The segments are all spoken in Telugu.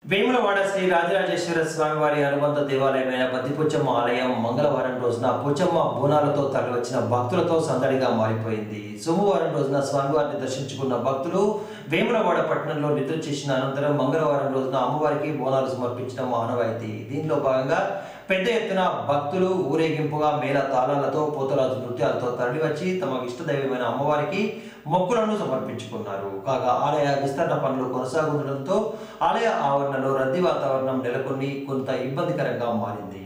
వేములవాడ శ్రీ రాజరాజేశ్వర స్వామి వారి అనుబంధ దేవాలయమైన బద్దిపుచ్చమ్మ ఆలయం మంగళవారం రోజున పుచ్చమ్మ బోనాలతో తరలివచ్చిన భక్తులతో సందడిగా మారిపోయింది సోమవారం రోజున స్వామివారిని దర్శించుకున్న భక్తులు వేములవాడ పట్టణంలో నిద్ర చేసిన అనంతరం మంగళవారం రోజున అమ్మవారికి బోనాలు సమర్పించడం ఆనవాయితీ దీనిలో భాగంగా పెద్ద ఎత్తున భక్తులు ఊరేగింపుగా మేళ తాళాలతో పోతరాజు నృత్యాలతో తరలివచ్చి తమ ఇష్టదైవమైన అమ్మవారికి మొక్కులను సమర్పించుకున్నారు కాగా ఆలయ విస్తరణ పనులు కొనసాగుతుండటంతో ఆలయ ఆవరణలో రద్దీ వాతావరణం నెలకొని కొంత ఇబ్బందికరంగా మారింది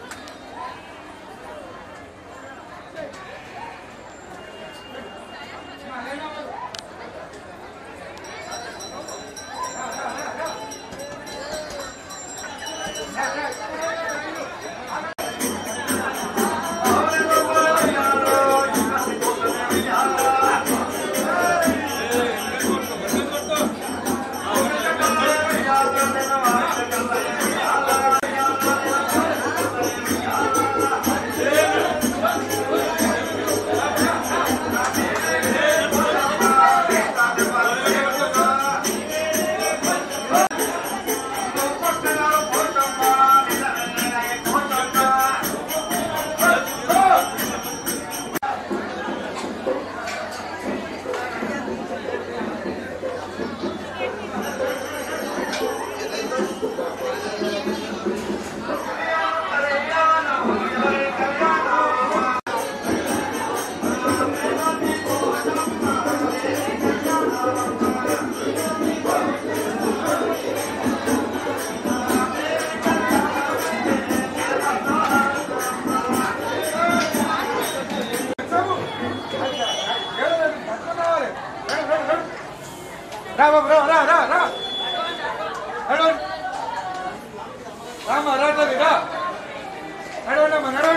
రా బాబు రా రా రా రా నడవండి రామ్మా రా తల్లి రా నడవండి అమ్మా నడవండి